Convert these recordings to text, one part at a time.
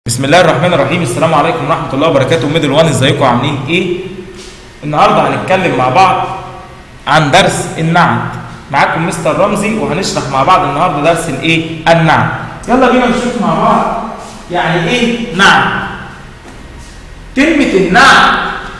بسم الله الرحمن الرحيم السلام عليكم ورحمه الله وبركاته ميدل وان ازيكم عاملين ايه النهارده هنتكلم مع بعض عن درس النعت معاكم مستر رمزي وهنشرح مع بعض النهارده درس الايه النعت يلا بينا نشوف مع بعض يعني ايه نعت كلمه النعت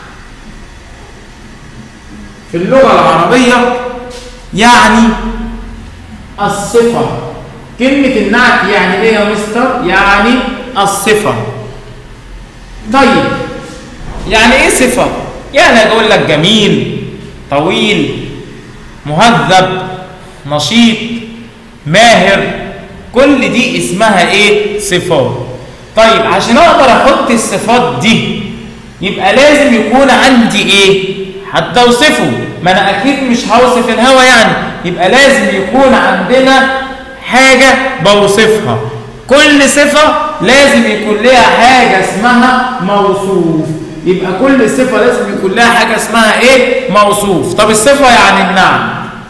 في اللغه العربيه يعني الصفه كلمه النعت يعني ايه يا مستر يعني الصفة طيب يعني ايه صفة يعني اقول لك جميل طويل مهذب نشيط ماهر كل دي اسمها ايه صفات طيب عشان اقدر احط الصفات دي يبقى لازم يكون عندي ايه حتى اوصفه ما انا اكيد مش هوصف الهوا يعني يبقى لازم يكون عندنا حاجة بوصفها كل صفة لازم يكون لها حاجة اسمها موصوف يبقى كل صفة لازم يكون لها حاجة اسمها ايه موصوف طب الصفة يعني النعم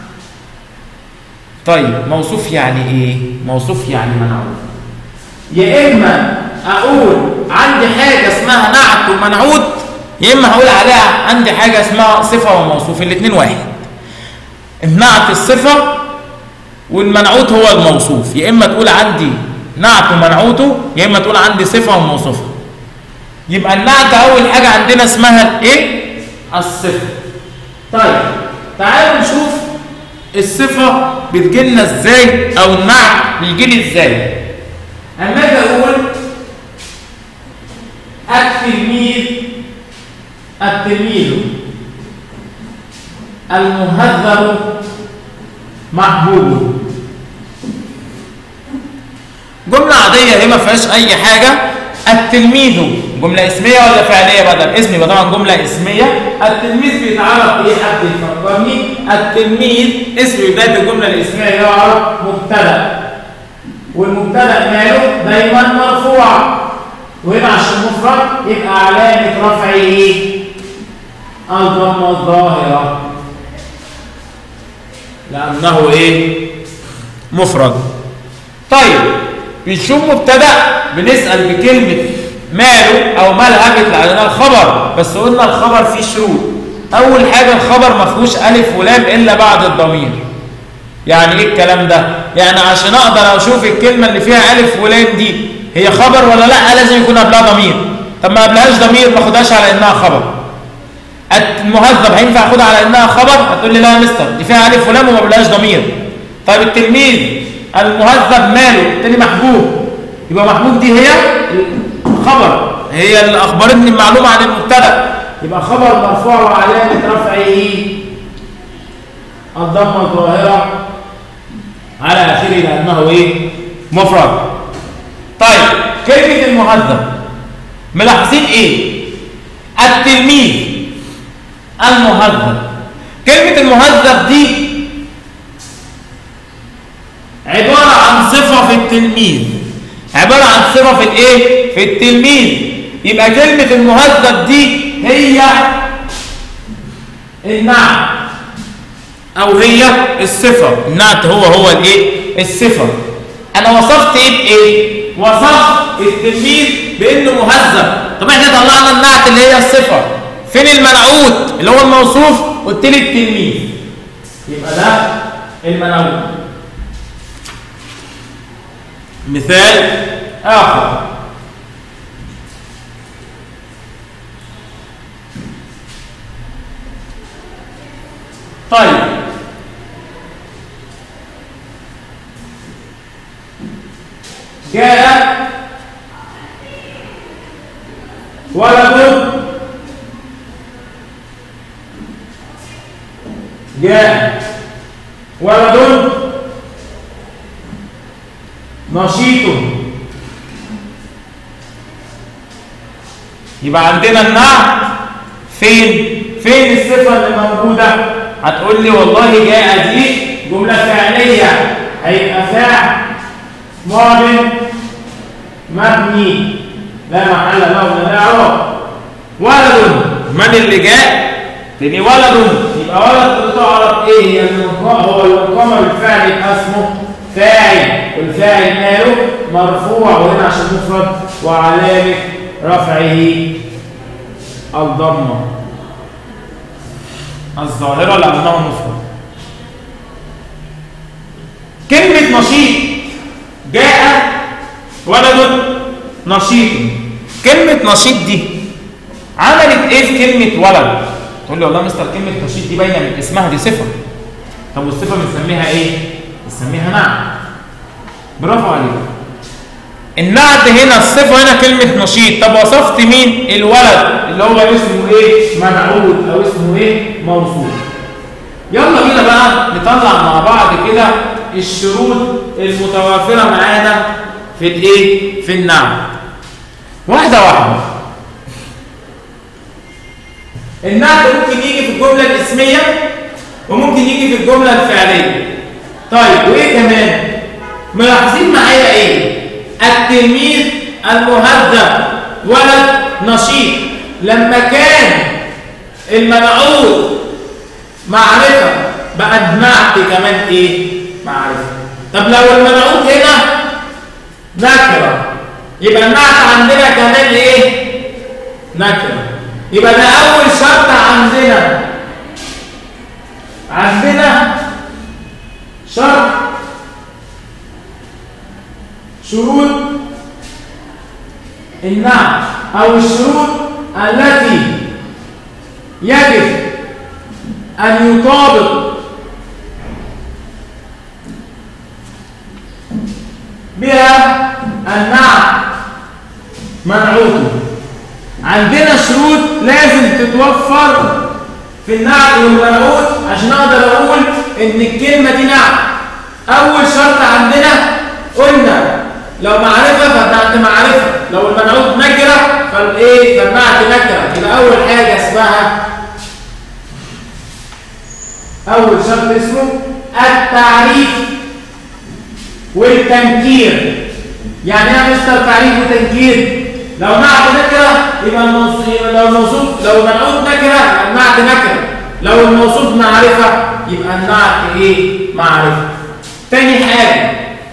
طيب موصوف يعني ايه موصوف يعني منعوت يا اما اقول عندي حاجة اسمها نعت ومنعوت يا اما هقول عليها عندي حاجة اسمها صفة وموصوف الاثنين واحد النعت الصفة والمنعوت هو الموصوف يا اما تقول عندي نعت ومنعوته يا اما تقول عندي صفه وموصوفه يبقى النعت اول حاجه عندنا اسمها ايه الصفه طيب تعالوا نشوف الصفه بتجيلنا ازاي او النعت بيجيلي ازاي اما اجي اقول التلميذ التلميذ المهذب محبوب جملة عادية هي ما فيهاش أي حاجة التلميذ جملة اسمية ولا فعلية بدل اسم يبقى طبعا جملة اسمية التلميذ بيتعرف إيه حد يفكرني التلميذ اسم بداية الجملة الاسمية يعرف مبتدأ والمبتدأ ماله دايما مرفوع وهنا عشان مفرد يبقى علامة رفعه إيه؟ الضمة الظاهرة لأنه إيه؟ مفرد طيب بنشوف مبتدا بنسال بكلمه ماله او مالها بيطلع لنا الخبر بس قلنا الخبر فيه شروط اول حاجه الخبر ما فيهوش الف ولام الا بعد الضمير يعني ايه الكلام ده يعني عشان اقدر اشوف الكلمه اللي فيها الف ولام دي هي خبر ولا لا لازم يكون قبلها ضمير طب ما قبلهاش ضمير ما اخدهاش على انها خبر المهذب هينفع اخدها على انها خبر هتقول لي لا يا مستر دي فيها الف ولام وما قبلهاش ضمير طيب التلميذ المهذب ماله التاني محبوب يبقى محبوب دي هي الخبر هي اللي اخبرتني المعلومه عن المبتدا يبقى خبر مرفوع وعلامه رفعه الضمه الظاهره على اخره لانه ايه مفرد طيب كلمه المهذب ملاحظين ايه التلميذ المهذب كلمه المهذب دي عبارة عن صفة في التلميذ عبارة عن صفة في الايه في التلميذ يبقى كلمة المهذب دي هي النعت او هي الصفة النعت هو هو الايه الصفة انا وصفت ايه بايه وصفت التلميذ بانه مهذب طب احنا طلعنا النعت اللي هي الصفة فين المنعوت اللي هو الموصوف قلت لي التلميذ يبقى ده المنعوت مثال آخر طيب جاء ولد جاء ولد نشيط يبقى عندنا النعت فين فين الصفه اللي موجوده هتقول لي والله جاء دي جمله فعليه هيبقى فاعل ماض مبني لا محل له من الاعراب ولد من اللي جاء تاني ولد يبقى ولد بتعرف ايه هي المقام هو المقام بالفعل يبقى اسمه فاعل والفاعل ماله مرفوع وهنا عشان مفرد وعلامة رفعه الضمة الظاهرة لأنه مفرد كلمة نشيط جاء ولد نشيط كلمة نشيط دي عملت ايه في كلمة ولد؟ تقول لي والله مستر كلمة نشيط دي باينة من اسمها دي صفة طب والصفة بنسميها ايه؟ بنسميها نعت برافو عليك النعت هنا الصفة هنا كلمة نشيط طب وصفت مين؟ الولد اللي هو اسمه ايه؟ منعود او اسمه ايه؟ موصول يلا بينا بقى نطلع مع بعض كده الشروط المتوافرة معانا في الايه؟ في النعت واحدة واحدة النعت ممكن يجي في الجملة الاسمية وممكن يجي في الجملة الفعلية طيب وايه كمان؟ ملاحظين معايا ايه؟ التلميذ المهذب ولد نشيط لما كان المنعوت معرفة بقى النعت كمان ايه؟ معرفة طب لو المنعوت هنا نكرة يبقى النعت عندنا كمان ايه؟ نكرة يبقى ده أول شرط عندنا عندنا شرط شروط النعت أو الشروط التي يجب أن يطابق بها النعت منعوته عندنا شروط لازم تتوفر في النعت والمنعوت عشان اقدر اقول ان الكلمه دي نعت اول شرط عندنا قلنا لو معرفه فالنعت معرفه لو المنعوت نكره فالايه فالنعت نكره يبقى اول حاجه اسمها اول شرط اسمه التعريف والتنكير يعني ايه يا مستر تعريف وتنكير لو نعت نكره يبقى الموصوف لو الموصوف لو المنعوت نكره يبقى النعت نكره لو الموصوف معرفه يبقى النعت ايه معرفه تاني حاجه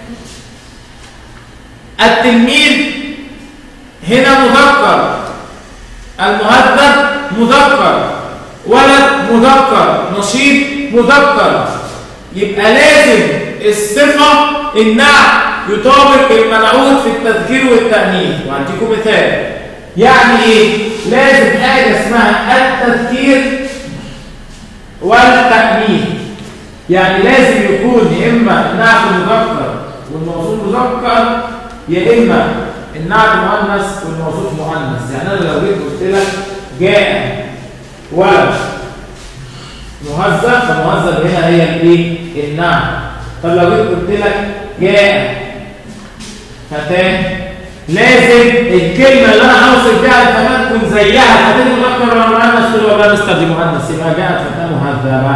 التلميذ هنا مذكر المهذب مذكر ولد مذكر نشيط مذكر يبقى لازم الصفه النعت يطابق المنعوت في التذكير والتأنيث وهديكم مثال يعني ايه لازم حاجة اسمها التذكير والتأنيث يعني لازم يكون يا اما النعت مذكر والموصول مذكر يا اما النعت مؤنث والموصول مؤنث يعني انا لو جيت قلت لك جاء ولد مهذب فمهذب هنا هي الايه النعت طب لو جيت قلت لك جاء فتاة لازم الكلمة اللي أنا هوصف بيها الفتاة تكون زيها الفتاة دي مذكر ولا مؤنث تقول والله مستر دي مؤنث يبقى جاءت فتاة مهذبة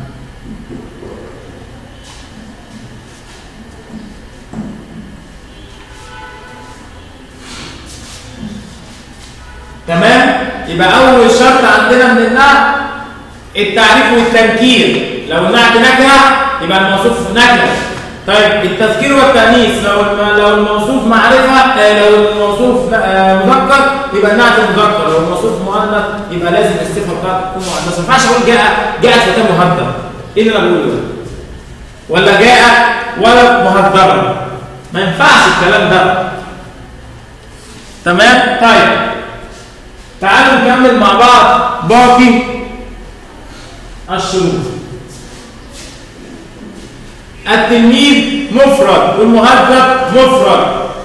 تمام يبقى أول شرط عندنا من النعت التعريف والتنكير لو النعت نكرة يبقى الموصوف نكرة طيب التذكير والتأنيث لو لو الموصوف معرفة لو الموصوف مذكر يبقى النعت مذكر لو الموصوف مؤنث يبقى لازم الصفة بتاعته تكون مؤنثة ما ينفعش أقول جاء جاءت فتاة مهذبة إيه اللي أنا بقوله ده؟ ولا جاء ولد مهذبة ما ينفعش الكلام ده تمام؟ طيب تعالوا نكمل مع بعض باقي الشروط التلميذ مفرد والمهذب مفرد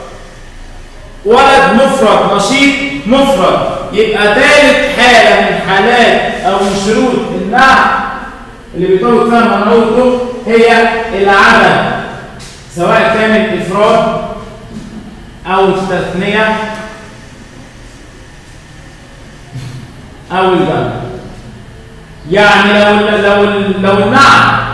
ولد مفرد نشيط مفرد يبقى ثالث حالة من حالات أو من شروط النعت اللي بيطول فيها منعوته هي العدد سواء كان الإفراد أو التثنية أو الجمع يعني لو لو لو النعت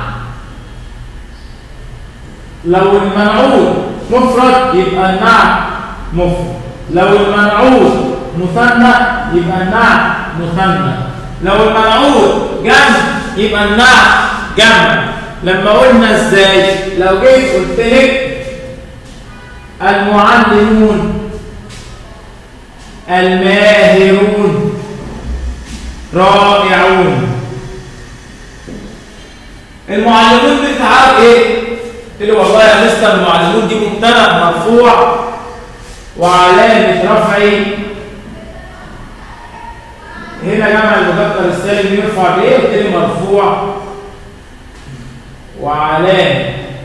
لو المنعوت مفرد يبقى النعت مفرد لو المنعوت مثنى يبقى النعت مثنى لو المنعوت جمع يبقى النعت جمع لما قلنا ازاي لو جيت قلت لك المعلمون الماهرون رائعون المعلمون دي تعرف ايه؟ قلت له والله يا مستر المعلمون دي مبتدا مرفوع وعلامه رفعه هنا جمع المذكر السالم يرفع بايه؟ قلت لي مرفوع وعلامه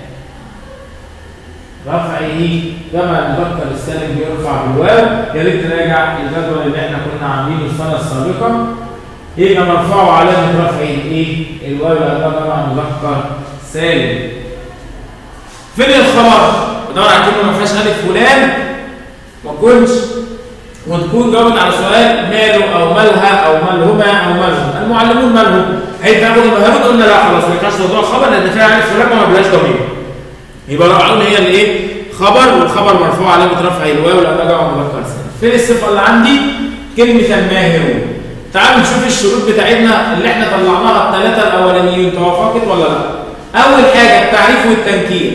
رفعه جمع المذكر السالم بيرفع بالواو يا ريت تراجع الجدول اللي احنا كنا عاملينه السنه السابقه يبقى مرفوع وعلامه رفعه ايه؟ الواو لانها جمع مذكر سالم فين الخبر؟ بدور على كلمه ما فيهاش الف ولام ما كنتش وتكون جاوبت على سؤال ماله او مالها او مالهما او مالهم المعلمون مالهم هي تاخد المهارون قلنا لا خلاص ما ينفعش موضوع خبر لان فيها الف ولام وما بلاش ضمير يبقى رائعون هي اللي ايه خبر والخبر مرفوع علامه رفع الواو لانها جمع مذكر سالم فين الصفه اللي عندي كلمه الماهرون تعالوا نشوف الشروط بتاعتنا اللي احنا طلعناها الثلاثه الاولانيين توافقت ولا لا اول حاجه التعريف والتنكير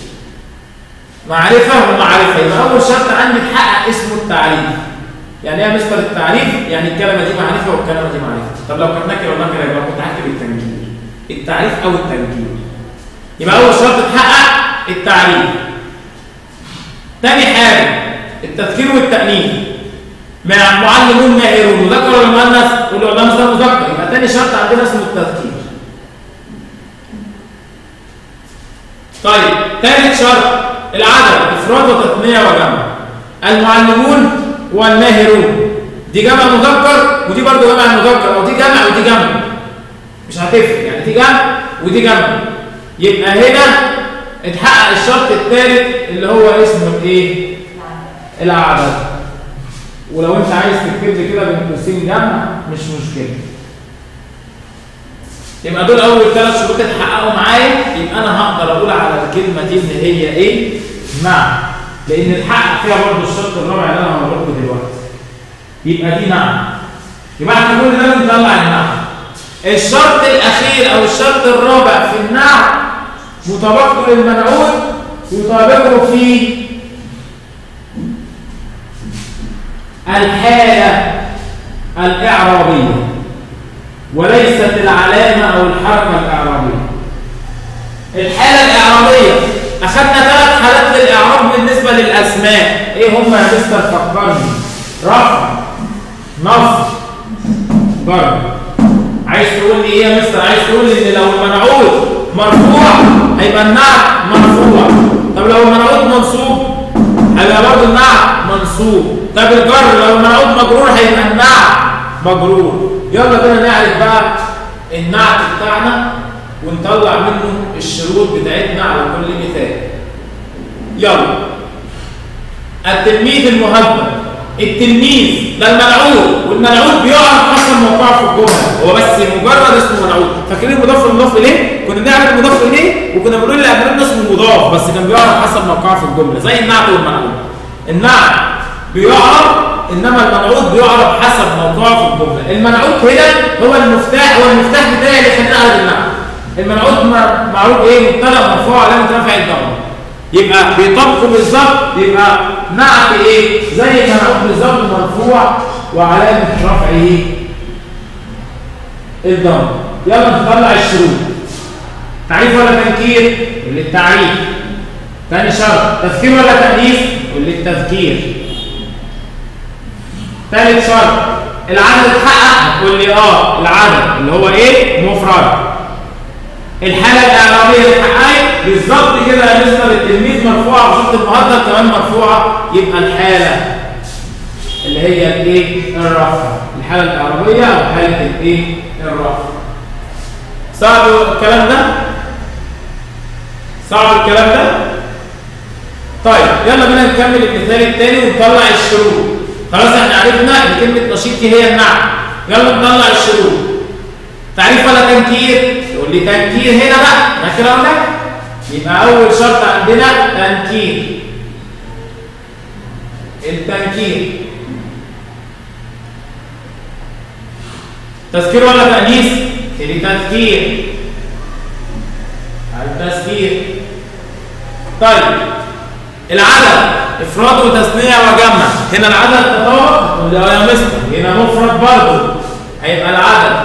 معرفه ومعرفه يبقى اول شرط عندي تحقق اسمه التعريف يعني ايه يا مستر التعريف يعني الكلمه دي معرفه والكلمه دي معرفه طب لو كانت نكره ونكره يبقى كنت هكتب التنكير التعريف او التنكير يبقى اول شرط تحقق التعريف تاني حاجه التذكير والتانيث مع معلمون ماهرون مذكر ولا مؤنث؟ قول له والله مستر مذكر يبقى تاني شرط عندنا اسمه التذكير طيب ثالث شرط العدد افراد وتثنيه وجمع المعلمون والماهرون دي جمع مذكر ودي برضه جمع مذكر او دي جمع ودي جمع مش هتفرق يعني دي جمع ودي جمع يبقى هنا اتحقق الشرط الثالث اللي هو اسمه الايه العدد ولو انت عايز تكتب لي كده بين قوسين جمع مش مشكله يبقى دول اول ثلاث شروط اتحققوا معايا يبقى انا هقدر اقول على الكلمه دي ان هي ايه مع لان اتحقق فيها برضه الشرط الرابع اللي انا هقوله لكم دلوقتي يبقى دي نعم يبقى احنا كل ده بنطلع النعم الشرط الاخير او الشرط الرابع في النعم مطابقته للمنعوت يطابقه في الحاله الاعرابيه وليست العلامه او الحركه الاعرابيه الحاله الاعرابيه اخذنا ثلاث حالات للاعراب بالنسبه للاسماء ايه هم يا مستر فكرني رفع نصب جر عايز تقول لي ايه يا مستر عايز تقول لي ان لو المنعوت مرفوع هيبقى النعت مرفوع طب لو المنعوت منصوب هيبقى برضه النعت منصوب طب الجر لو المنعوت مجرور هيبقى النعت مجرور يلا بينا نعرف بقى النعت بتاعنا ونطلع منه الشروط بتاعتنا على كل مثال يلا التلميذ المهذب التلميذ ده المنعوت والمنعوت بيعرف حسب موقعه في الجمله هو بس مجرد اسمه منعوت فاكرين المضاف المضاف اليه كنا بنعرف المضاف اليه وكنا بنقول اللي قبلنا اسمه مضاف بس كان بيعرف حسب موقعه في الجمله زي النعت والمنعوت النعت بيعرف انما المنعوت بيعرف حسب موقعه في الجمله المنعوت هنا هو المفتاح هو المفتاح بتاعي اللي يخليني اعرف النعت المنعوت معروف ايه مبتدا مرفوع علامه رفع الضمه يبقى بيطبقوا بالظبط يبقى نعت ايه زي المنعوت بالظبط مرفوع وعلامه رفعه الضمه يلا نطلع الشروط تعريف ولا تنكير للتعريف ثاني شرط تذكير ولا تأنيث للتذكير ثالث شرط العدد اتحقق تقول لي اه العدد اللي هو ايه مفرد الحاله الاعرابيه اللي اتحققت بالظبط كده يا مستر التلميذ مرفوعه وشرط المهذب كمان مرفوعه يبقى الحاله اللي هي الايه الرفع الحاله الاعرابيه او حاله الايه الرفع صعب الكلام ده صعب الكلام ده طيب يلا بينا نكمل المثال الثاني ونطلع الشروط خلاص احنا عرفنا ان كلمه نشيط هي النعم يلا نطلع الشروط تعريف ولا تنكير تقول لي تنكير هنا بقى نكره ولا يبقى اول شرط عندنا تنكير التنكير تذكير ولا تأنيث؟ تدي تذكير التذكير طيب العدد افراد وتثنيه وجمع هنا العدد تطابق هتقول لي اه يا مستر هنا مفرد برضه هيبقى العدد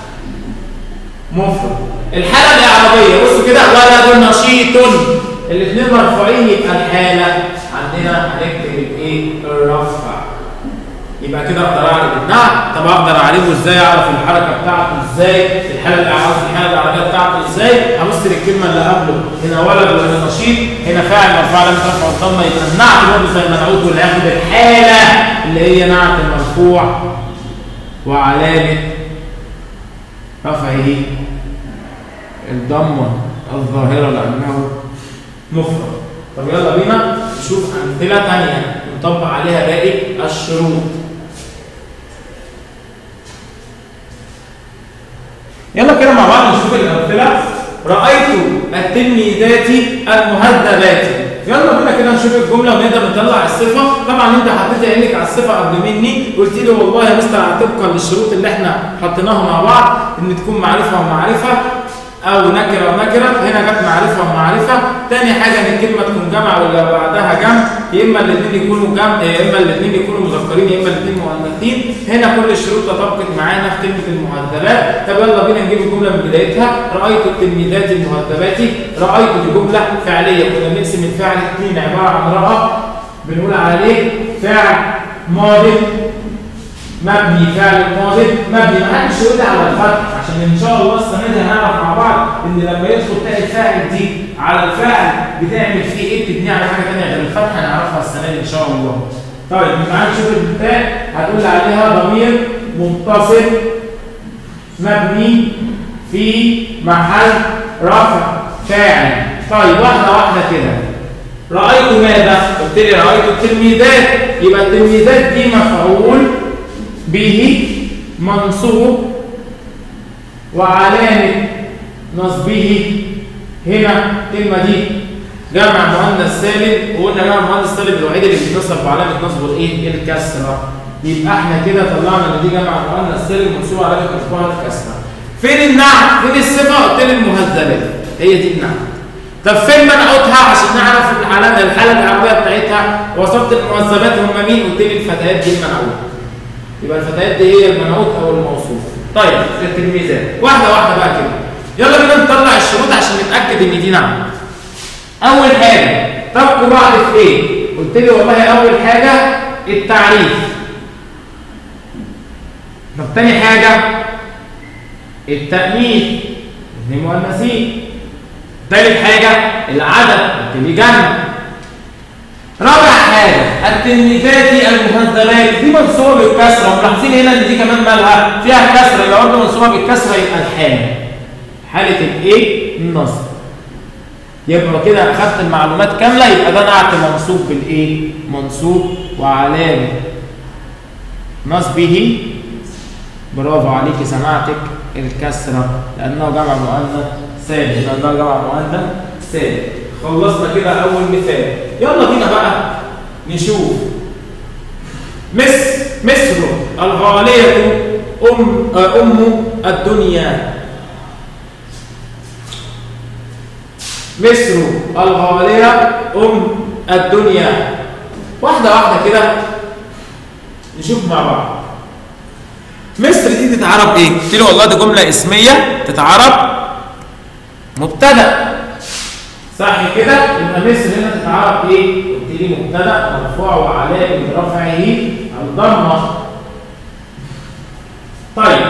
مفرد الحالة الإعرابية بصوا كده ولد نشيط الاثنين مرفوعين يبقى الحالة عندنا هنكتب الايه؟ الرفع يبقى كده اقدر اعرف النعت طب اقدر اعرفه ازاي اعرف الحركه بتاعته ازاي الحاله الاعراض الحاله الاعرابيه بتاعته ازاي هبص للكلمه اللي قبله هنا ولد ولا نشيط هنا فاعل مرفوع لم ترفع الضمه يبقى النعت برضه زي ما نعود واللي هياخد الحاله اللي هي نعت المرفوع وعلامه رفعه الضمه الظاهره لانه مفرد طب يلا بينا نشوف امثله ثانيه نطبق عليها باقي الشروط يلا كده مع بعض نشوف الامثله رايت التلميذات المهذبات يلا بينا كده نشوف الجمله ونقدر نطلع الصفه طبعا انت حطيت عينك على الصفه قبل مني قلت لي والله يا مستر طبقا للشروط اللي احنا حطيناها مع بعض ان تكون معرفه ومعرفه او نكره ونكره هنا جت معرفه ومعرفه تاني حاجه ان الكلمه تكون جمع ولا بعدها جمع يا اما الاثنين يكونوا جمع يا اما الاثنين يكونوا مذكرين يا اما الاثنين مؤنثين هنا كل الشروط تطبقت معانا في كلمه المهذبات طب يلا بينا نجيب الجمله من بدايتها رايت التلميذات المهذبات رايت دي جمله فعليه كنا بنقسم الفعل اثنين عباره عن راى بنقول عليه فعل ماضي مبني فعل ماضي مبني ما حدش يقول لي على الفتح عشان ان شاء الله السنه دي هنعرف مع بعض ان لما يدخل تلاقي الفاعل دي على الفعل بتعمل فيه ايه بتبنيه على حاجه ثانيه غير الفتح هنعرفها السنه دي ان شاء الله. طيب تعالى نشوف البتاع هتقول لي عليها ضمير متصل مبني في محل رفع فاعل. طيب واحده واحده كده. رأيت ماذا؟ قلت لي رأيت التلميذات يبقى التلميذات دي مفعول به منصوب وعلامة نصبه هنا الكلمة دي جمع مؤنث سالم وقلنا جمع مؤنث سالم الوحيد اللي بيتنصب بعلامة نصبه الايه؟ الكسرة يبقى احنا كده طلعنا ان دي جمع مؤنث سالم منصوب علامة نصبها الكسرة فين النعت؟ فين الصفة؟ قلت لي المهذبات هي دي النعت طب فين منعوتها عشان نعرف الحالة الحالة العربية بتاعتها وصفت المهذبات هم مين؟ قلت لي الفتيات دي المنعوت يبقى الفتيات دي هي المنعوت او الموصوف طيب التلميذات واحده واحده بقى كده يلا بينا نطلع الشروط عشان نتاكد ان دي نعم اول حاجه تبقوا بعض في ايه قلت لي والله اول حاجه التعريف طب تاني حاجه التانيث اثنين مؤنثين تالت حاجه العدد قلت لي جمع رابع حاجة التلميذات المهذبات دي منصوبة بالكسرة وملاحظين هنا ان دي كمان مالها فيها كسرة يبقى برضه منصوبة بالكسرة يبقى الحالة حالة الايه؟ النصب يبقى كده اخدت المعلومات كاملة يبقى ده نعت منصوب بالايه؟ منصوب وعلامة نصبه برافو عليكي سمعتك الكسرة لأنه جمع مؤنث سالم لأنه جمع مؤنث سالم خلصنا كده اول مثال يلا بينا بقى نشوف مصر مصر الغالية أم أم الدنيا مصر الغالية أم الدنيا واحدة واحدة كده نشوف مع بعض مصر دي تتعرب ايه؟ قلت له والله دي جملة اسمية تتعرب مبتدأ صح كده يبقى مصر هنا تتعرف ايه قلت لي مبتدا مرفوع وعلامه رفعه الضمه طيب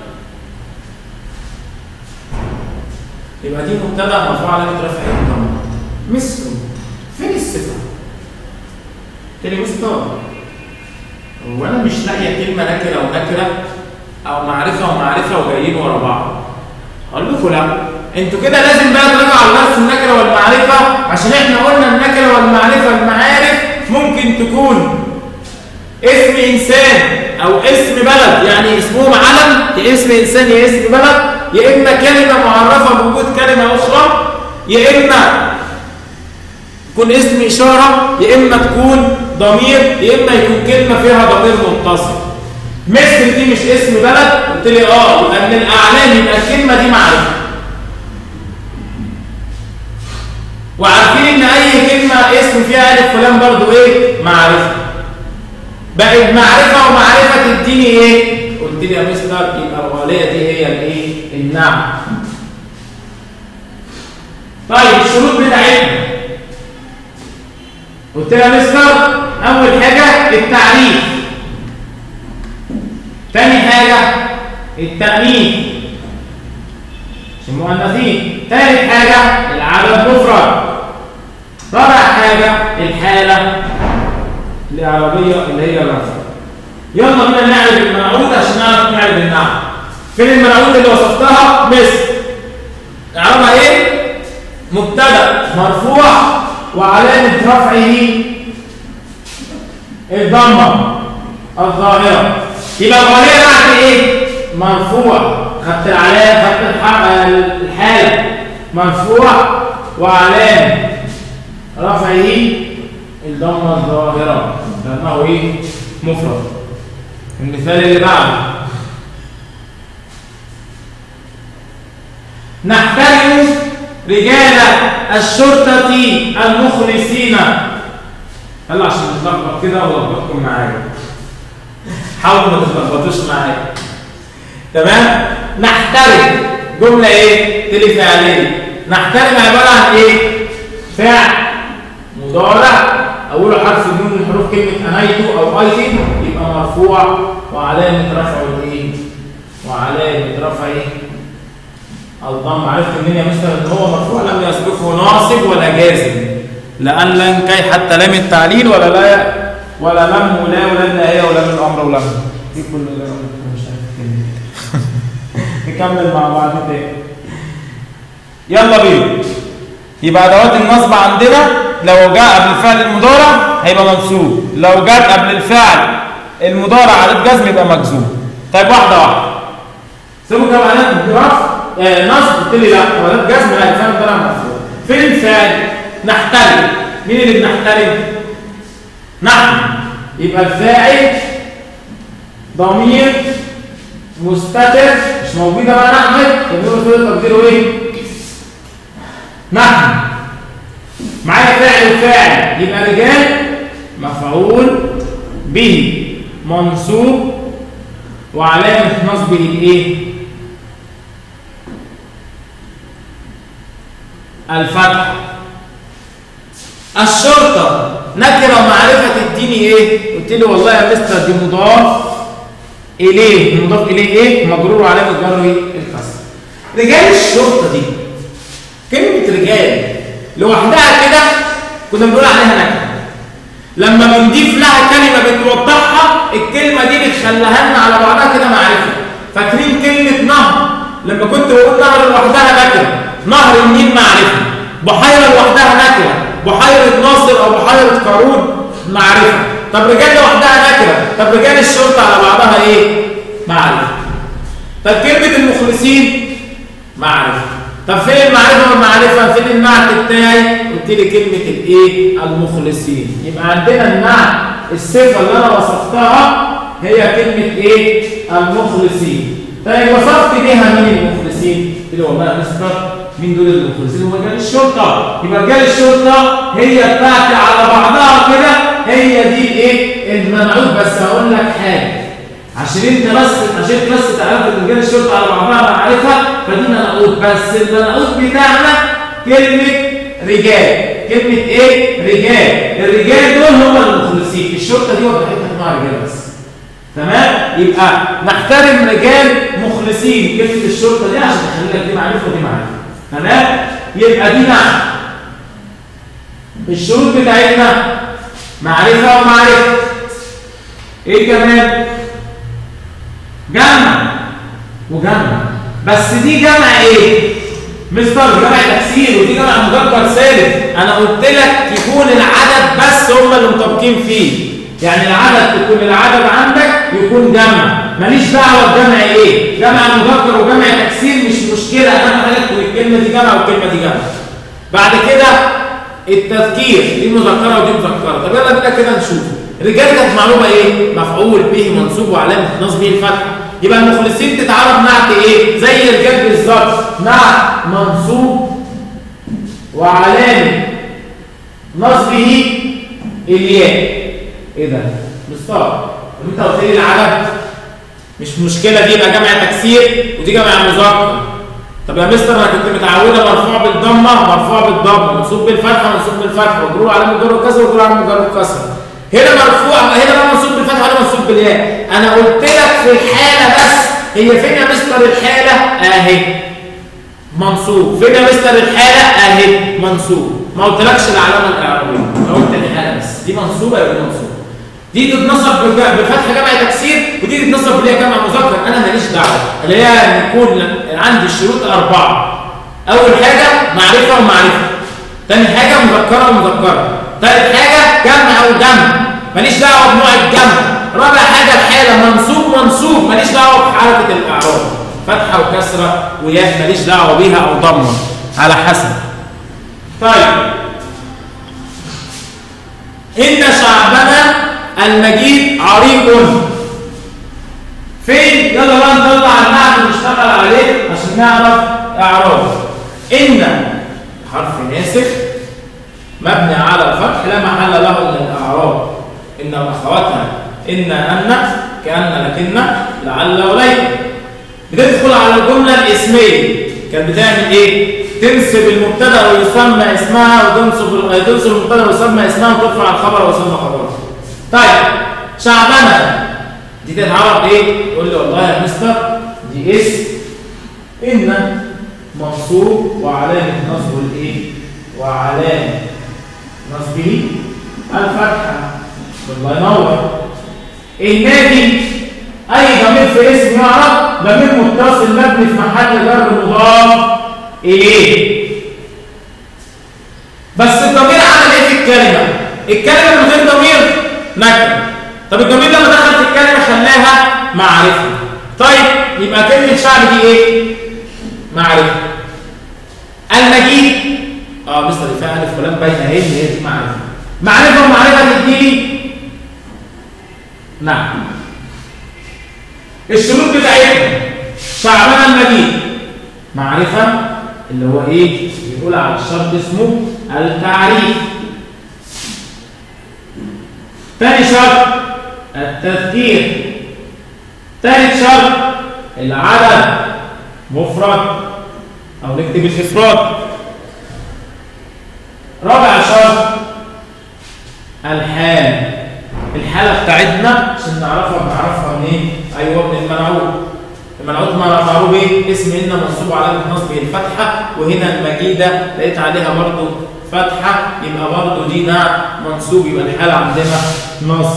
يبقى دي مبتدا مرفوع علامه رفعه الضمه مصر فين الصفه قلت لي مستر هو انا مش لاقيه كلمه نكره ونكره او معرفه ومعرفه وجايين ورا بعض اقول لكم لا انتوا كده لازم بقى تراجعوا على درس النكره والمعرفه عشان احنا قلنا النكره والمعرفه المعارف ممكن تكون اسم انسان او اسم بلد يعني اسمهم علم يا اسم انسان يا اسم بلد يا اما كلمه معرفه بوجود كلمه اخرى يا اما تكون اسم اشاره يا اما تكون ضمير يا اما يكون كلمه فيها ضمير متصل مصر دي مش اسم بلد قلت لي اه يبقى من الاعلام يبقى الكلمه دي معرفه وعارفين ان اي كلمه اسم فيها الف فلان برضو ايه معرفه بقت معرفه ومعرفه تديني ايه قلت لي يا مستر يبقى الغاليه دي هي الايه النعم طيب الشروط بتاعتنا قلت لها يا مستر اول حاجه التعريف تاني حاجه التأنيث المؤنثين ثالث حاجه العدد مفرد رابع حاجه الحاله الإعرابية اللي هي الرفع يلا بينا نعرف المنعوت عشان نعرف نعرف النعم فين المنعوت اللي وصفتها مثل اعرابها ايه مبتدا مرفوع وعلامة رفعه الضمة الظاهرة يبقى الغالية بعد ايه مرفوع خدت العلامة خدت الحالة مرفوع وعلامة رفعه الضمه الظاهره لانه ايه مفرد المثال اللي بعده نحترم رجال الشرطة المخلصين هلا عشان نتلخبط كده ولخبطكم معايا حاولوا ما تتلخبطوش معايا تمام نحترم جملة ايه؟ تلي فعلية نحترم عبارة عن ايه؟ فعل مضارع اوله حرف النون من حروف كلمه انايتو او ايتي يبقى مرفوع وعلامه رفعه الايه وعلامه رفعه الضم عرفت منين يا مستر ان هو مرفوع لم يسبقه ناصب ولا جازم لان لن كي حتى لام التعليل ولا لا ولا لم ولا ولا النهايه ولا من الامر ولم دي كل ده مش عارف نكمل مع بعض تاني يلا بينا يبقى ادوات النصب عندنا لو جاء قبل الفعل المضارع هيبقى منصوب لو جاء قبل الفعل المضارع على جزم يبقى مجزوم طيب واحده واحده سيبوا كده علامه رفع آه نصب قلت لي لا علامه جزم لا الفعل المضارع مرفوع فين الفعل نحترم مين اللي بنحترم نحن يبقى الفاعل ضمير مستتر مش موجوده بقى احمد يبقى تقديره ايه نحن معايا فاعل وفاعل يبقى رجال مفعول به منصوب وعلامة نصبه الايه؟ الفتح الشرطة نكرة ومعرفة تديني ايه؟ قلت له والله يا مستر دي مضاف إليه مضاف إليه ايه؟ مجرور وعلامة جره الكسر رجال الشرطة دي كلمة رجال لوحدها كده كنا بنقول عليها نكره لما بنضيف لها كلمه بتوضحها الكلمه دي بتخليها لنا على بعضها كده معرفه فاكرين كلمه نهر لما كنت بقول نهر لوحدها نكره نهر النيل معرفه بحيره لوحدها نكره بحيره ناصر او بحيره قارون معرفه طب رجال لوحدها نكره طب رجال الشرطه على بعضها ايه معرفه طب كلمه المخلصين معرفه طب فين المعرفة والمعرفة فين النعت بتاعي قلت لي كلمة الايه المخلصين يبقى عندنا النعت الصفة اللي انا وصفتها هي كلمة ايه المخلصين طيب وصفت بيها مين المخلصين قلت له والله يا مستر مين دول المخلصين هم رجال الشرطة يبقى رجال الشرطة هي بتاعتي على بعضها كده هي دي ايه المنعوت بس هقول لك حاجة عشان انت بس عشان بس تعرف ان رجال الشرطه على بعضها معرفه فدي منعوت بس المنعوت بتاعنا كلمه رجال كلمه ايه؟ رجال الرجال دول هم المخلصين الشرطه دي وضحتها اسمها رجال بس تمام؟ يبقى نحترم رجال مخلصين كلمه الشرطه دي عشان تخلي لك دي معرفه ودي معرفه تمام؟ يبقى دي نعم الشروط بتاعتنا معرفه ومعرفه ايه كمان؟ جمع وجمع بس دي جمع ايه مستر جمع تكسير ودي جمع مذكر سالم انا قلت لك يكون العدد بس هم اللي مطابقين فيه يعني العدد تكون العدد عندك يكون جمع ماليش دعوه بجمع ايه جمع مذكر وجمع تكسير مش مشكله اهم حاجه تكون الكلمه دي جمع والكلمه دي جمع بعد كده التذكير دي مذكره ودي مذكره طب يلا بينا كده نشوف رجال كانت معلومه ايه مفعول به منصوب وعلامه نصبه الفتح يبقى المخلصين تتعرف نعت ايه زي الرجال بالظبط نعت منصوب وعلامه نصبه الياء ايه ده مستار طب انت قلت لي العدد مش مشكله دي يبقى جمع تكسير ودي جمع مذكر طب يا مستر انا كنت متعوده مرفوع بالضمه مرفوع بالضمه منصوب بالفتحه منصوب بالفتحه مجرور على مجرور كسر مجرور على مجرور كسر هنا مرفوع هنا بقى منصوب بالفتحه وهنا منصوب بالياء انا قلت لك في الحاله بس هي فين يا مستر الحاله اهي منصوب فين يا مستر الحاله اهي منصوب ما قلتلكش العلامه الاعرابيه انا قلت الحاله بس دي منصوبه يبقى دي منصوبه دي تتنصب بج- بفتح جمع تكسير ودي تتنصب اللي هي جمع مذكر انا ماليش دعوه اللي هي ان يكون عندي الشروط اربعه اول حاجه معرفه ومعرفه تاني حاجه مذكره ومذكره تالت حاجه جمع وجمع ماليش دعوه بنوع الجمع رابع حاجه الحاله منصوب منصوب ماليش دعوه بحركه الاعراب فتحه وكسره وياء ماليش دعوه بيها او ضمه على حسب طيب إن شعبنا المجيد عريق فين؟ يلا بقى نطلع النعت ونشتغل عليه عشان نعرف إعرابه إن حرف ناسخ مبني على الفتح لا محل له من الإعراب إن وأخواتها إن أن كأن لكن لعل وليت بتدخل على الجملة الاسمية كانت بتعمل ايه؟ تنسب المبتدا ويسمى اسمها وتنسب تنسب المبتدا ويسمى اسمها وترفع الخبر ويسمى خبرها. طيب شعبنا دي تتعرف ايه؟ تقول لي والله يا مستر دي اسم ان منصوب وعلامة نصبه الايه؟ وعلامة نصبه الفتحة الله ينور النادي اي ضمير في اسم يعرف ضمير متصل مبني في محل جر مضاف اليه بس الضمير عمل ايه في الكلمه الكلمه من غير ضمير نكره طب الضمير لما دخل في الكلمه خلاها معرفه طيب يبقى كلمه شعب دي ايه معرفه المجيد اه مستر دي فيها الف ولام باينه اهي هي دي معرفه معرفه ومعرفه تديني نعم الشروط بتاعتنا شعبنا المجيد معرفة اللي هو ايه بيقول على الشرط اسمه التعريف تاني شرط التذكير تالت شرط العدد مفرد او نكتب الافراد رابع شرط الحال الحالة بتاعتنا عشان نعرفها بنعرفها منين؟ ايوه من المنعوت. المنعوت معروف ايه؟ اسم ان منصوب علامة نصبه الفتحة وهنا المجيدة لقيت عليها برضو فتحة يبقى برضو دي نعت منصوب يبقى الحالة عندنا نصب.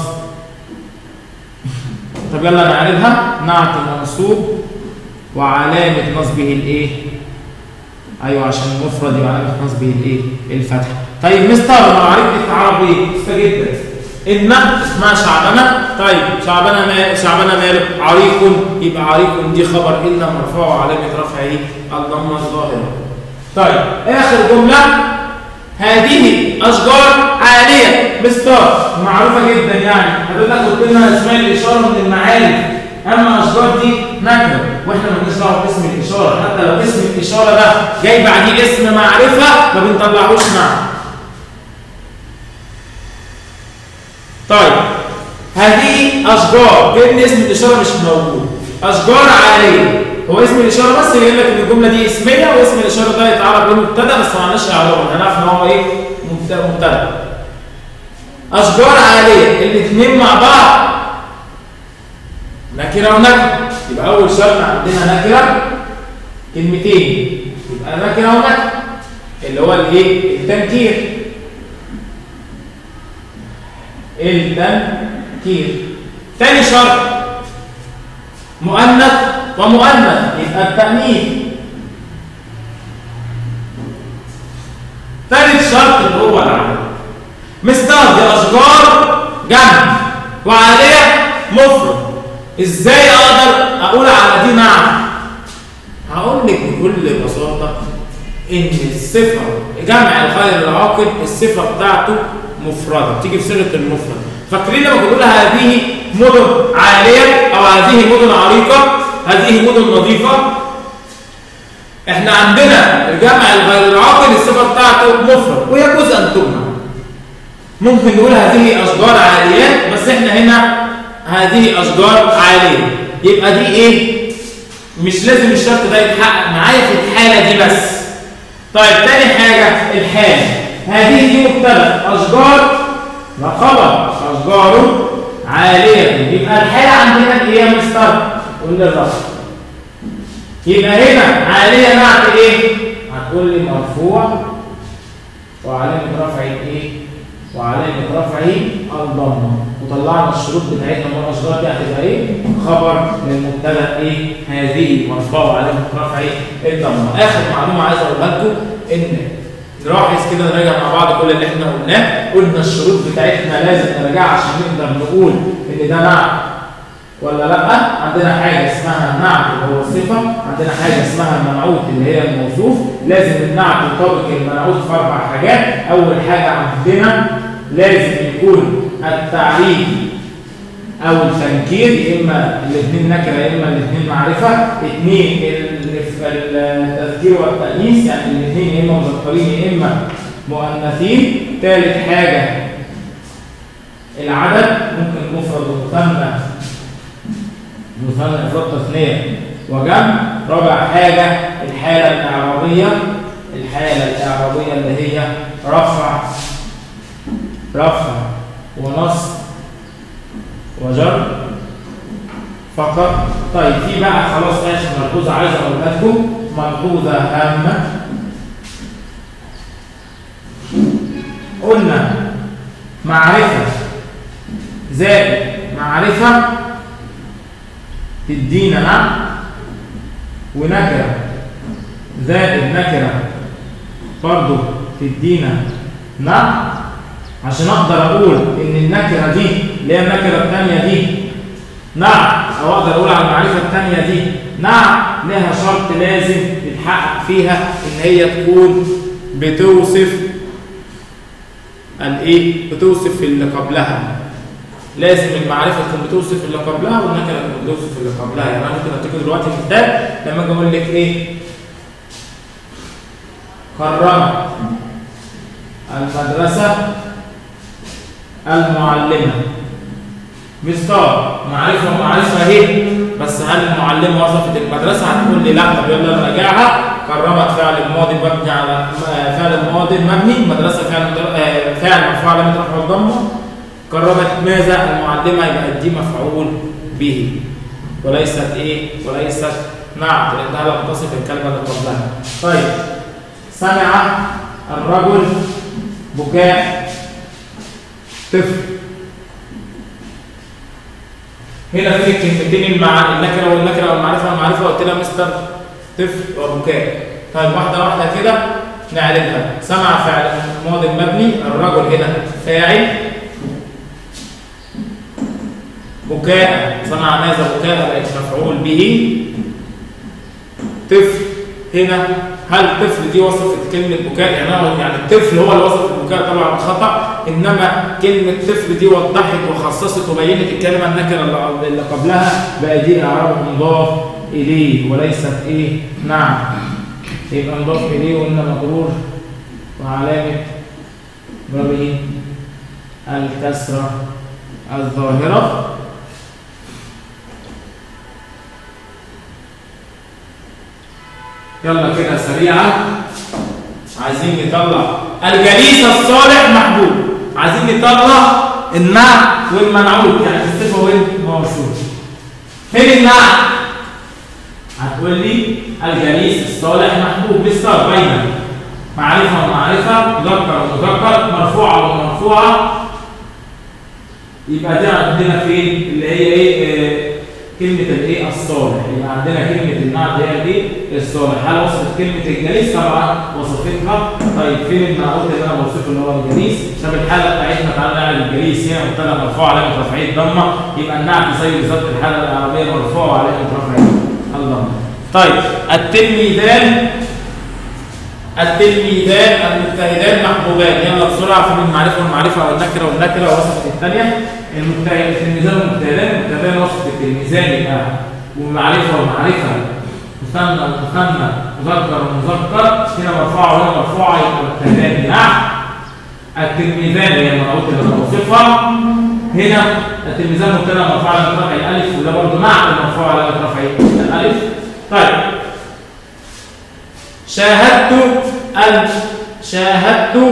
طب يلا نعرفها نعت منصوب وعلامة نصبه الايه؟ ايوه عشان المفرد يبقى علامة نصبه الايه؟ الفتحة. طيب مستر لو عرفت العربي ايه؟ جدا. إن اسمها شعبنا طيب شعبنا ما شعبنا ماله عريق يبقى عريق دي خبر إن مرفوع وعلامة رفعه الضمة الظاهرة طيب آخر جملة هذه أشجار عالية مستار معروفة جدا يعني حضرتك قلت لنا اسماء الإشارة من المعارف أما أشجار دي نكرة وإحنا مالناش دعوة باسم الإشارة حتى لو اسم الإشارة ده جاي بعديه اسم معرفة ما بنطلعوش نعم طيب هذه اشجار كان اسم الاشاره مش موجود اشجار عاليه هو اسم الاشاره بس يقول لك ان الجمله دي اسميه واسم الاشاره ده يتعرف بالمبتدا بس ما عندناش اعراب هنعرف ان هو ايه مبتدا اشجار عاليه الاثنين مع بعض نكره ونكره يبقى اول شرط عندنا نكره كلمتين يبقى نكره ونكره اللي هو الايه التنكير التنكير ثاني شرط مؤنث ومؤنث يبقى التأنيث ثالث شرط اللي هو العدد مستر دي أشجار جمع وعليها مفرد ازاي اقدر اقول على دي نعم هقول لك بكل بساطه ان الصفه جمع الغير العاقل الصفه بتاعته مفردة تيجي في صيغة المفرد فاكرين لما بنقول هذه مدن عالية أو هذه مدن عريقة هذه مدن نظيفة احنا عندنا الجمع الغير العاقل الصفة بتاعته مفرد ويجوز أن تجمع ممكن نقول هذه اشجار عاليات بس احنا هنا هذه اشجار عاليه يبقى دي ايه مش لازم الشرط ده يتحقق معايا في الحاله دي بس طيب تاني حاجه الحال هذه دي مبتدا اشجار لا خبر اشجار عاليه يبقى الحاله عندنا ايه يا مستر قول لي الرقم يبقى هنا عاليه نعت ايه هتقول لي مرفوع وعلامه رفعه ايه وعلامه رفعه الضمه وطلعنا الشروط بتاعتنا من الاشجار دي هتبقى ايه خبر للمبتدا ايه هذه مرفوع وعلامه رفعه الضمه اخر معلومه عايز اقولها لكم ان نلاحظ كده نراجع مع بعض كل اللي احنا قلناه قلنا الشروط بتاعتنا لازم نراجعها عشان نقدر نقول ان ده نعت ولا لا عندنا حاجه اسمها النعت اللي هو الصفه عندنا حاجه اسمها المنعوت اللي هي الموصوف لازم النعت يطابق المنعوت في اربع حاجات اول حاجه عندنا لازم يكون التعريف او التنكير يا اما الاثنين نكره يا اما الاثنين معرفه اثنين التذكير والتانيث يعني الاثنين يا اما مذكرين يا اما مؤنثين ثالث حاجه العدد ممكن مفرد ومثنى مثنى افراد تثنيه وجمع رابع حاجه الحاله الاعرابيه الحاله الاعرابيه اللي هي رفع رفع ونصب وجر فقط طيب في بقى خلاص اخر ملحوظه عايز اقولها لكم ملحوظه هامه قلنا معرفه زائد معرفه تدينا نعم ونكره زائد نكره برضه تدينا نعم عشان اقدر اقول ان النكره دي اللي هي النكره الثانيه دي نعم او اقدر اقول على المعرفه الثانيه دي نعم لها شرط لازم يتحقق فيها ان هي تكون بتوصف الايه بتوصف اللي قبلها لازم المعرفه تكون بتوصف اللي قبلها والنكره تكون بتوصف اللي قبلها يعني انا ممكن اديك دلوقتي مثال لما اجي اقول لك ايه كرمت المدرسه المعلمة مستار معرفة ومعرفة اهي بس هل المعلمة وظفت المدرسة هتقول لي لا طب يلا نراجعها كرمت فعل الماضي مبني على فعل الماضي المبني مدرسة فعل فعل مرفوع علامة رفع الضمة كرمت ماذا المعلمة يبقى دي مفعول به وليست ايه وليست نعت لانها لم تصف الكلمة اللي قبلها طيب سمع الرجل بكاء طفل هنا في الكلمتين مع النكره والنكره والمعرفه والمعرفه قلت لها مستر طفل وبكاء طيب واحده واحده كده نعرفها سمع فعل ماضي مبني الرجل هنا فاعل بكاء سمع ماذا بكاء بقت مفعول به طفل هنا هل الطفل دي وصفت كلمة بكاء يعني يعني الطفل هو اللي وصف البكاء طبعا خطأ إنما كلمة طفل دي وضحت وخصصت وبينت الكلمة النكرة اللي قبلها بقى دي إعراب مضاف إليه وليست إيه نعم يبقى مضاف إليه وإن مجرور وعلامة بابه الكسرة الظاهرة يلا كده سريعا عايزين نطلع الجليس الصالح محبوب عايزين نطلع النعت والمنعوت يعني الصفه والموصول فين النعت هتقول لي الجليس الصالح محبوب مستر بين معرفه ومعرفه مذكر ومذكر مرفوعه ومرفوعه يبقى دي عندنا فين اللي هي ايه آه كلمة الايه الصالح يبقى عندنا كلمة النعت هي الايه الصالح هل وصفت كلمة الجليس طبعا وصفتها طيب فين المنعوت اللي انا بوصفه اللي هو الجليس طب الحالة بتاعتنا تعالى نعمل الجليس هنا مبتدا مرفوع علامة رفعية ضمة يبقى النعت زي بالظبط الحالة العربية مرفوع علامة رفعية الضمة طيب التلميذان التلميذان المجتهدان محبوبان يلا بسرعه في المعرفه والمعرفه والنكره والنكره وصفت الثانيه التلميذان والمجتهدان المجتهدان وصفت التلميذان يبقى ومعرفه ومعرفه مثنى ومثنى مذكر ومذكر هنا مرفوعه وهنا مرفوعه يبقى المجتهدان نعم التلميذان اللي هي المنعوت اللي بنوصفها هنا التلميذان مبتدا مرفوع على رفع الالف وده برضه مع المرفوع على رفع الالف طيب شاهدت ال شاهدت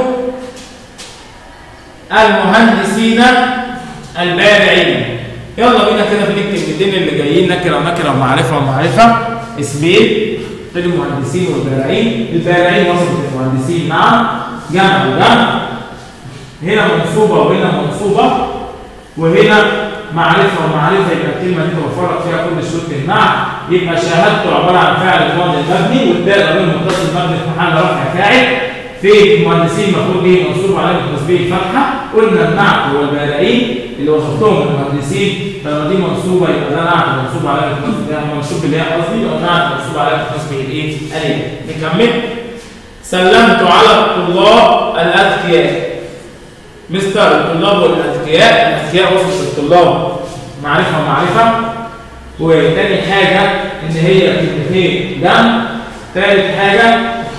المهندسين البارعين يلا بينا كده في الكلمتين اللي جايين نكره ونكره ومعرفه ومعرفه اسمين تاني المهندسين والبارعين البارعين وصفت المهندسين مع جمع وجمع هنا منصوبه وهنا منصوبه وهنا معرفه ومعرفه يبقى الكلمه دي توفرت فيها كل شروط المعنى يبقى شاهدت عباره عن فاعل الماضي المبني والتاء ضمير متصل مبني في محل رفع فاعل في المهندسين مفعول به منصوب علامه تسبيح الفتحه قلنا النعت هو البارعين اللي وصفتهم المهندسين فلما دي منصوبه يبقى ده نعت منصوب علامه نصب ده منصوب بالله قصدي او نعت منصوب علامه نصبه الايه؟ الالف نكمل سلمت على الطلاب الاذكياء مستر الطلاب والاذكياء الاذكياء وصفت الطلاب معرفه ومعرفه وتاني حاجه ان هي كلمتين جمع ثالث حاجه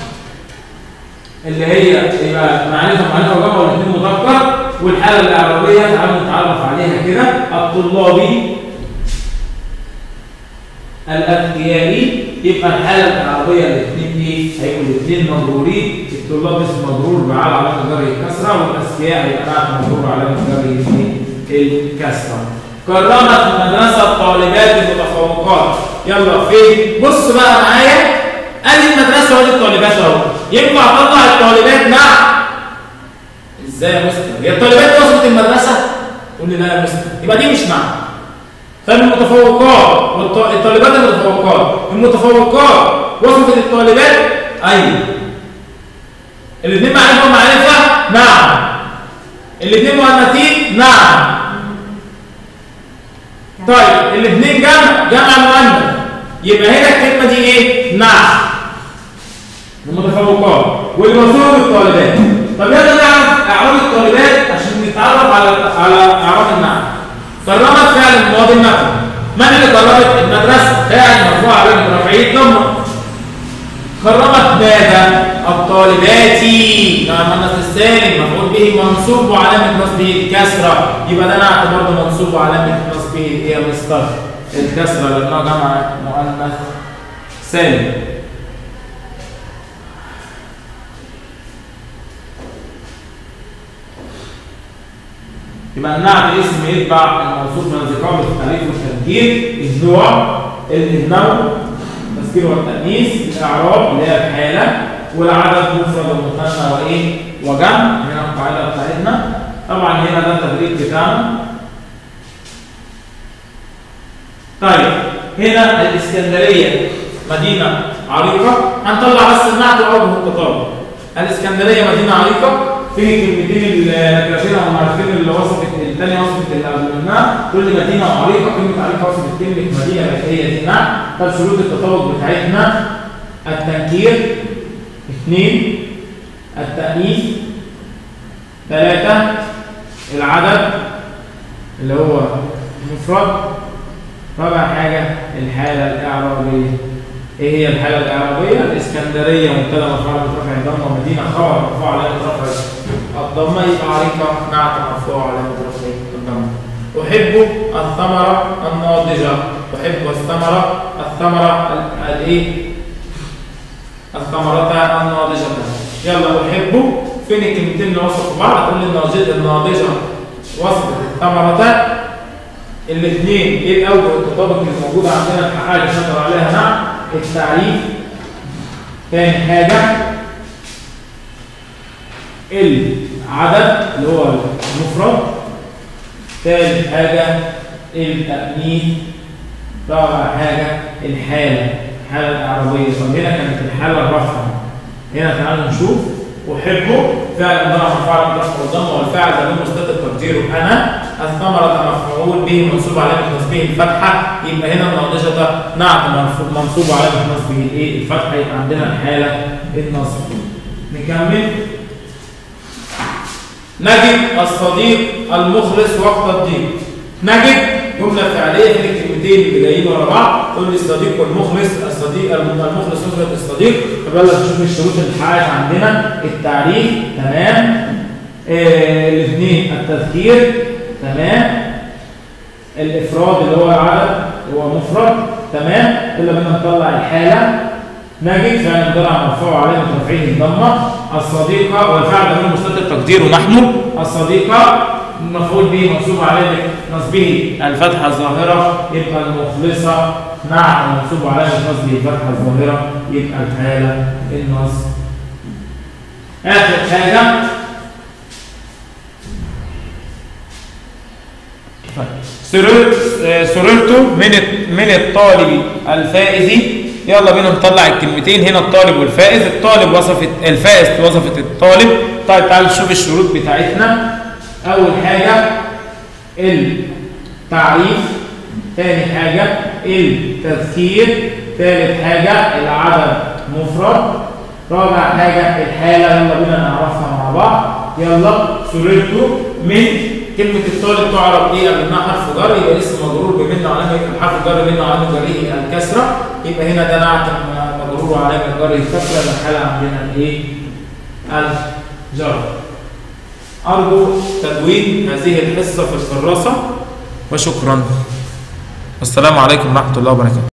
اللي هي يبقى معرفه معرفه وجمع والاثنين مذكر والحاله الاعرابيه تعالوا نتعرف عليها كده الطلابي الاذكيائي يبقى الحاله الاعرابيه الاثنين ايه؟ هيبقوا الاثنين مجرورين الطلاب اسم مجرور بعلى علامه جره الكسره والاذكياء هيبقى نعت مجرور علامه جره الكسره كرمت المدرسه الطالبات المتفوقات يلا فين؟ بص بقى معايا ادي المدرسه وادي الطالبات اهو ينفع اطلع الطالبات مع ازاي يا مستر؟ هي الطالبات وصلت المدرسه؟ تقول لي لا يا مستر يبقى دي مش معنى فالمتفوقات والطالبات المتفوقات المتفوقات وصفت الطالبات ايوه الاثنين معرفه ومعرفه نعم الاثنين مؤنثين نعم طيب الاثنين جمع جمع مؤنث يبقى هنا الكلمه دي ايه نعم المتفوقات والمفروض الطالبات طب يلا نعرف اعراب الطالبات عشان نتعرف على على اعراب النعم كرمت فعل الماضي المبني من اللي كرمت المدرسه فاعل مرفوع علامه رفعيه ضمه كرمت ماذا الطالبات نعم المؤنث السالم مفعول به منصوب وعلامه نصبه الكسره يبقى ده نعت برضه منصوب وعلامه نصبه ايه يا مستر الكسره لانها جمع مؤنث سالم يبقى النعت اسم يتبع الموصوف من الذكر بالتعريف والتنكير النوع النوع التذكير والتأنيث الإعراب اللي هي الحالة والعدد مفرد ومثنى وإيه وجمع هنا القاعدة بتاعتنا طبعا هنا ده التدريب بتاعنا طيب هنا الإسكندرية مدينة عريقة هنطلع بس النعت وأوجه التطابق الإسكندرية مدينة عريقة في الكلمتين اللي كاتبينها هم عارفين اللي وصفت الثانيه وصفت اللي قبل منها كل مدينه عريقه كلمه عريقه وصفت كلمه مدينه هي دي نعم طب شروط التطابق بتاعتنا التنكير اثنين التأنيث ثلاثة العدد اللي هو مفرد رابع حاجة الحالة الإعرابية ايه هي الحالة الإعرابية؟ الإسكندرية مبتدأ مرفوع على رفع الضمة ومدينة خبر مرفوع على رفع الضمة يبقى عريقة نعت مرفوع على رفع الضمة أحب الثمرة الناضجة أحب الثمرة الثمرة الإيه؟ الثمرة الناضجة يلا أحب فين الكلمتين اللي وصفوا بعض؟ أقول الناضجة الناضجة وصفت الثمرة الاثنين ايه الاوجه التطابق اللي موجوده عندنا في حاجه نقدر عليها نعم التعريف ثاني حاجه العدد اللي هو المفرد ثالث حاجه التأنيث رابع حاجه الحاله الحاله الاعرابيه طب هنا كانت الحاله الرفع هنا تعالوا نشوف احبه فعل مضارع مرفوع على رفع الضمه والفاعل ضمير مستتر تقديره انا الثمرة مفعول به منصوب علامة نصبه الفتحة يبقى هنا الناضجة ده نعت منصوب علامة نصبه الايه الفتحة يبقى عندنا الحالة النصب نكمل نجد الصديق المخلص وقت الضيق نجد جملة فعلية في الكلمتين اللي جايين ورا بعض تقول لي الصديق والمخلص الصديق المخلص نصبة الصديق طب يلا نشوف الشروط اللي اتحققت عندنا التعريف تمام آه الاثنين التذكير تمام الافراد اللي هو العدد هو مفرد تمام يلا بينا نطلع الحاله نجد فعل مضارع مرفوع عليه رفعه الضمه الصديقه والفعل ضمير مستتر تقديره نحن الصديقه المفعول به منصوب عليه نصبه الفتحه الظاهره يبقى المخلصه مع المنصوب عليه نصبه الفتحه الظاهره يبقى الحاله النصب اخر حاجه سررت سررت من من الطالب الفائز يلا بينا نطلع الكلمتين هنا الطالب والفائز الطالب وصفت الفائز وصفت الطالب طيب تعالوا نشوف الشروط بتاعتنا اول حاجه التعريف ثاني حاجه التذكير ثالث حاجه العدد مفرد رابع حاجه الحاله يلا بينا نعرفها مع بعض يلا سررت من كلمة الطالب تعرف ايه قبلها حرف جر يبقى اسم مجرور بمن علامة يبقى حرف جر منه علامة جره الكسرة يبقى هنا ده نعت مجرور وعلامة جره الكسرة الحالة عندنا الايه؟ الجر. أرجو تدوين هذه الحصة في الكراسة وشكرا. والسلام عليكم ورحمة الله وبركاته.